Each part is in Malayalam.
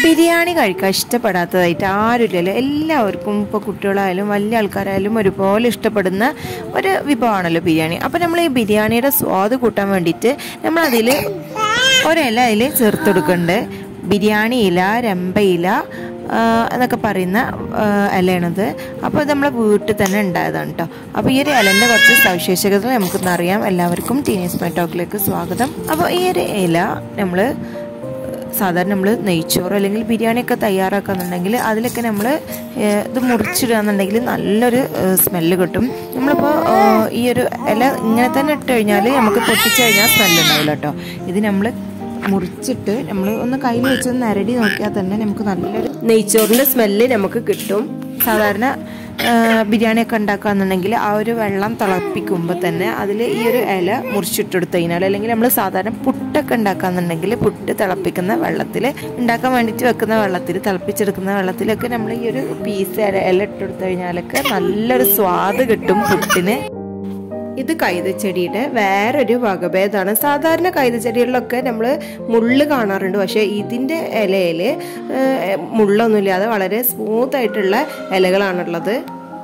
ബിരിയാണി കഴിക്കാൻ ഇഷ്ടപ്പെടാത്തതായിട്ട് ആരുമില്ലല്ലോ എല്ലാവർക്കും ഇപ്പോൾ കുട്ടികളായാലും വലിയ ആൾക്കാരായാലും ഒരുപോലെ ഇഷ്ടപ്പെടുന്ന ഒരു വിഭവമാണല്ലോ ബിരിയാണി അപ്പോൾ നമ്മൾ ഈ ബിരിയാണിയുടെ സ്വാദ് കൂട്ടാൻ വേണ്ടിയിട്ട് നമ്മളതിൽ ഒരില അതിൽ ചേർത്ത് കൊടുക്കുന്നുണ്ട് ബിരിയാണി ഇല രമ്പയില ആ, എന്നൊക്കെ പറയുന്ന ആ, ഇലയാണത് അപ്പോൾ ഇത് നമ്മളെ വീട്ടിൽ തന്നെ ഉണ്ടായതാണ് കേട്ടോ അപ്പോൾ ഈ ഒരു ഇലൻ്റെ കുറച്ച് സവിശേഷതകൾ നമുക്കൊന്നറിയാം എല്ലാവർക്കും ടീനേജ് മൈ ടോക്കിലേക്ക് സ്വാഗതം അപ്പോൾ ഈ ഒരു ഇല നമ്മൾ സാധാരണ നമ്മൾ നെയ്ച്ചോറ് അല്ലെങ്കിൽ ബിരിയാണിയൊക്കെ തയ്യാറാക്കുന്നുണ്ടെങ്കിൽ അതിലൊക്കെ നമ്മൾ ഇത് മുറിച്ചിടുകയെന്നുണ്ടെങ്കിൽ നല്ലൊരു സ്മെല്ല് കിട്ടും നമ്മളിപ്പോൾ ഈ ഒരു ഇല ഇങ്ങനെ തന്നെ ഇട്ട് കഴിഞ്ഞാൽ നമുക്ക് പൊട്ടിച്ച് കഴിഞ്ഞാൽ സ്മെല്ല് ഉണ്ടാവില്ല കേട്ടോ ഇത് നമ്മൾ മുറിച്ചിട്ട് നമ്മൾ ഒന്ന് കയ്യിൽ വെച്ച് നരടി നോക്കിയാൽ തന്നെ നമുക്ക് നല്ലൊരു നെയ്ച്ചോറിൻ്റെ സ്മെല്ല് നമുക്ക് കിട്ടും സാധാരണ ആ, ബിരിയാണിയൊക്കെ ഉണ്ടാക്കുകയെന്നുണ്ടെങ്കിൽ ആ ഒരു വെള്ളം തിളപ്പിക്കുമ്പോൾ തന്നെ അതിൽ ഈ ഒരു ഇല മുറിച്ചിട്ടെടുത്ത് കഴിഞ്ഞാൽ അല്ലെങ്കിൽ നമ്മൾ സാധാരണ പുട്ടൊക്കെ ഉണ്ടാക്കുകയെന്നുണ്ടെങ്കിൽ പുട്ട് തിളപ്പിക്കുന്ന വെള്ളത്തിൽ ഉണ്ടാക്കാൻ വേണ്ടിയിട്ട് വെക്കുന്ന വെള്ളത്തിൽ തിളപ്പിച്ചെടുക്കുന്ന വെള്ളത്തിലൊക്കെ നമ്മൾ ഈ ഒരു പീസ് ഇല ഇല ഇട്ടെടുത്ത് കഴിഞ്ഞാലൊക്കെ നല്ലൊരു സ്വാദ് കിട്ടും പുട്ടിന് ഇത് കൈതച്ചെടിയുടെ വേറൊരു വകഭേദമാണ് സാധാരണ കൈതച്ചെടികളിലൊക്കെ നമ്മൾ മുള്ള് കാണാറുണ്ട് പക്ഷേ ഇതിൻ്റെ ഇലയിൽ മുള്ളൊന്നുമില്ലാതെ വളരെ സ്മൂത്ത് ആയിട്ടുള്ള ഇലകളാണുള്ളത്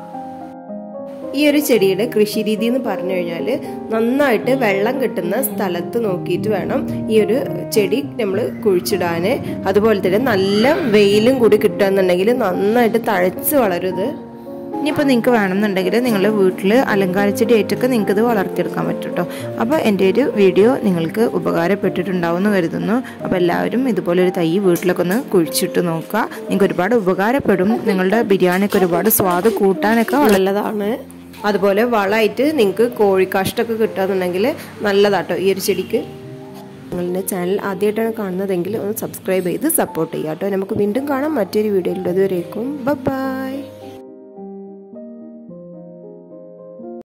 ഈ ഒരു ചെടിയുടെ കൃഷി രീതി എന്ന് പറഞ്ഞു കഴിഞ്ഞാൽ നന്നായിട്ട് വെള്ളം കിട്ടുന്ന സ്ഥലത്ത് നോക്കിയിട്ട് വേണം ഈ ഒരു ചെടി നമ്മൾ കുഴിച്ചിടാൻ അതുപോലെ തന്നെ നല്ല വെയിലും കൂടി കിട്ടുകയെന്നുണ്ടെങ്കിൽ നന്നായിട്ട് തഴച്ച് വളരും ഇത് ഇനിയിപ്പോൾ നിങ്ങൾക്ക് വേണമെന്നുണ്ടെങ്കിൽ നിങ്ങളുടെ വീട്ടിൽ അലങ്കാര ചെടിയായിട്ടൊക്കെ നിങ്ങൾക്ക് ഇത് വളർത്തിയെടുക്കാൻ പറ്റും കേട്ടോ അപ്പോൾ എൻ്റെ ഒരു വീഡിയോ നിങ്ങൾക്ക് ഉപകാരപ്പെട്ടിട്ടുണ്ടാവും എന്ന് കരുതുന്നു അപ്പോൾ എല്ലാവരും ഇതുപോലെ ഒരു തൈ വീട്ടിലൊക്കെ ഒന്ന് കുഴിച്ചിട്ട് നോക്കുക നിങ്ങൾക്ക് ഒരുപാട് ഉപകാരപ്പെടും നിങ്ങളുടെ ബിരിയാണിയൊക്കെ ഒരുപാട് സ്വാദ് കൂട്ടാനൊക്കെ നല്ലതാണ് അതുപോലെ വളമായിട്ട് നിങ്ങൾക്ക് കോഴിക്കാഷ്ടൊക്കെ കിട്ടുകയെന്നുണ്ടെങ്കിൽ നല്ലതാട്ടോ ഈ ഒരു ചെടിക്ക് നിങ്ങളുടെ ചാനൽ ആദ്യമായിട്ടാണ് കാണുന്നതെങ്കിൽ ഒന്ന് സബ്സ്ക്രൈബ് ചെയ്ത് സപ്പോർട്ട് ചെയ്യാം കേട്ടോ നമുക്ക് വീണ്ടും കാണാം മറ്റൊരു വീഡിയോയിൽ അതുവരേക്കും ബൈ